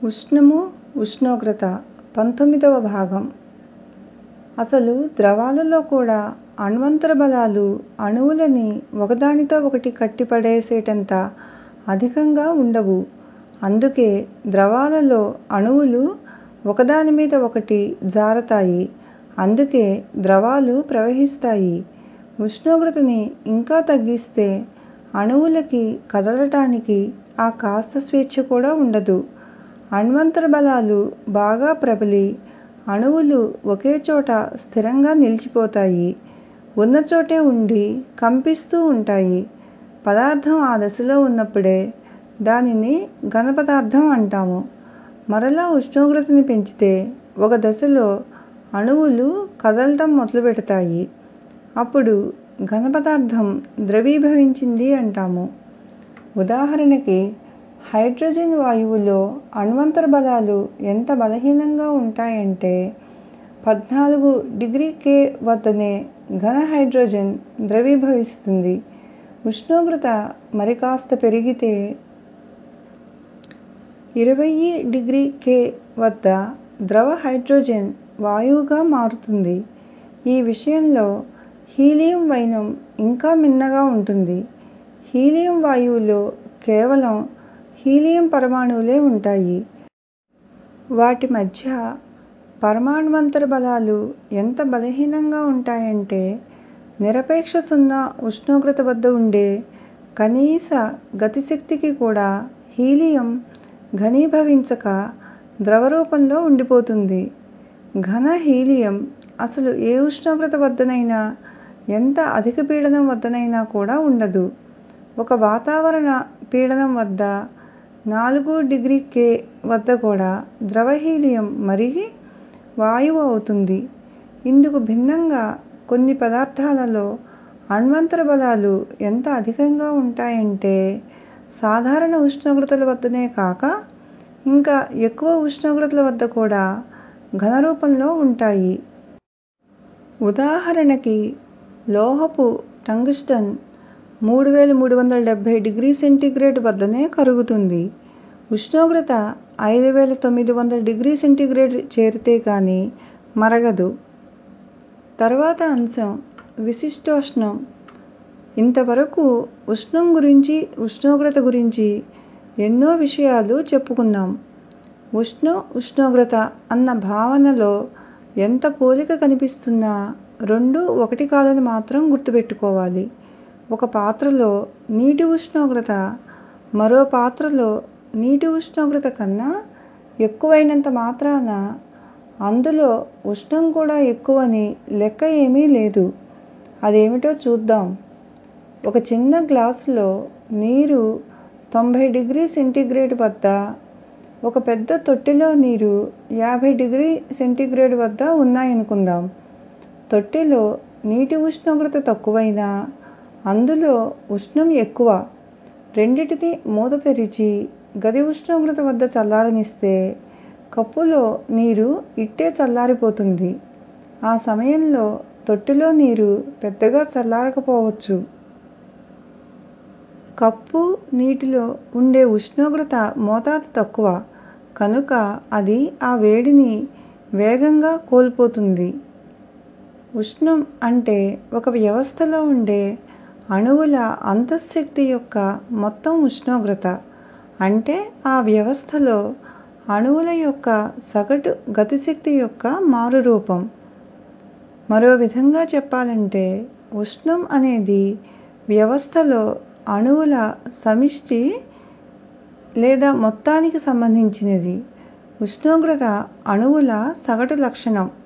ఉష్ణము ఉష్ణోగ్రత పంతొమ్మిదవ భాగం అసలు ద్రవాలలో కూడా అణ్వంతర బలాలు అణువులని ఒకదానితో ఒకటి కట్టిపడేసేటంత అధికంగా ఉండవు అందుకే ద్రవాలలో అణువులు ఒకదాని మీద ఒకటి జారతాయి అందుకే ద్రవాలు ప్రవహిస్తాయి ఉష్ణోగ్రతని ఇంకా తగ్గిస్తే అణువులకి కదలటానికి ఆ కాస్త స్వేచ్ఛ కూడా ఉండదు అణ్వంతర బలాలు బాగా ప్రబలి అణువులు ఒకేచోట స్థిరంగా నిలిచిపోతాయి ఉన్నచోటే ఉండి కంపిస్తూ ఉంటాయి పదార్థం ఆ దశలో ఉన్నప్పుడే దానిని ఘనపదార్థం అంటాము మరలా ఉష్ణోగ్రతని పెంచితే ఒక దశలో అణువులు కదలటం మొదలుపెడతాయి అప్పుడు ఘనపదార్థం ద్రవీభవించింది అంటాము ఉదాహరణకి హైడ్రోజన్ వాయువులో అణ్వంతర బలాలు ఎంత బలహీనంగా ఉంటాయంటే పద్నాలుగు డిగ్రీ కె వద్దనే ఘన హైడ్రోజన్ ద్రవీభవిస్తుంది ఉష్ణోగ్రత మరికాస్త పెరిగితే ఇరవై డిగ్రీ కె వద్ద ద్రవ హైడ్రోజన్ వాయువుగా మారుతుంది ఈ విషయంలో హీలియం వైనం ఇంకా మిన్నగా ఉంటుంది హీలియం వాయువులో కేవలం హీలియం పరమాణువులే ఉంటాయి వాటి మధ్య పరమాణ్వంతర బలాలు ఎంత బలహీనంగా ఉంటాయంటే నిరపేక్ష సున్నా ఉష్ణోగ్రత వద్ద ఉండే కనీస గతిశక్తికి కూడా హీలియం ఘనీభవించక ద్రవరూపంలో ఉండిపోతుంది ఘన హీలియం అసలు ఏ ఉష్ణోగ్రత వద్దనైనా ఎంత అధిక పీడనం వద్దనైనా కూడా ఉండదు ఒక వాతావరణ పీడనం వద్ద నాలుగు డిగ్రీ కె వద్ద కూడా ద్రవ హీలియం మరిగి వాయువు అవుతుంది ఇందుకు భిన్నంగా కొన్ని పదార్థాలలో అణ్వంతర బలాలు ఎంత అధికంగా ఉంటాయంటే సాధారణ ఉష్ణోగ్రతల వద్దనే కాక ఇంకా ఎక్కువ ఉష్ణోగ్రతల వద్ద కూడా ఘనరూపంలో ఉంటాయి ఉదాహరణకి లోహపు టంగ్స్టన్ మూడు వేల మూడు వందల డెబ్బై డిగ్రీ సెంటీగ్రేడ్ వద్దనే కరుగుతుంది ఉష్ణోగ్రత ఐదు వేల తొమ్మిది వందల డిగ్రీ సెంటీగ్రేడ్ చేరితే కానీ మరగదు తర్వాత అంశం విశిష్టోష్ణం ఇంతవరకు ఉష్ణం గురించి ఉష్ణోగ్రత గురించి ఎన్నో విషయాలు చెప్పుకున్నాం ఉష్ణం ఉష్ణోగ్రత అన్న భావనలో ఎంత పోలిక కనిపిస్తున్నా రెండూ ఒకటి కాదని మాత్రం గుర్తుపెట్టుకోవాలి ఒక పాత్రలో నీటి ఉష్ణోగ్రత మరో పాత్రలో నీటి ఉష్ణోగ్రత కన్నా ఎక్కువైనంత మాత్రాన అందులో ఉష్ణం కూడా ఎక్కువని లెక్క ఏమీ లేదు అదేమిటో చూద్దాం ఒక చిన్న గ్లాసులో నీరు తొంభై డిగ్రీ సెంటీగ్రేడ్ వద్ద ఒక పెద్ద తొట్టెలో నీరు యాభై డిగ్రీ సెంటీగ్రేడ్ వద్ద ఉన్నాయనుకుందాం తొట్టెలో నీటి ఉష్ణోగ్రత తక్కువైనా అందులో ఉష్ణం ఎక్కువ రెండిటిది మూత తెరిచి గది ఉష్ణోగ్రత వద్ద చల్లారనిస్తే కప్పులో నీరు ఇట్టే చల్లారిపోతుంది ఆ సమయంలో తొట్టెలో నీరు పెద్దగా చల్లారకపోవచ్చు కప్పు నీటిలో ఉండే ఉష్ణోగ్రత మోతాదు తక్కువ కనుక అది ఆ వేడిని వేగంగా కోల్పోతుంది ఉష్ణం అంటే ఒక వ్యవస్థలో ఉండే అణువుల అంతఃశక్తి యొక్క మొత్తం ఉష్ణోగ్రత అంటే ఆ వ్యవస్థలో అణువుల యొక్క సగటు గతిశక్తి యొక్క మారురూపం మరో విధంగా చెప్పాలంటే ఉష్ణం అనేది వ్యవస్థలో అణువుల సమిష్టి లేదా మొత్తానికి సంబంధించినది ఉష్ణోగ్రత అణువుల సగటు లక్షణం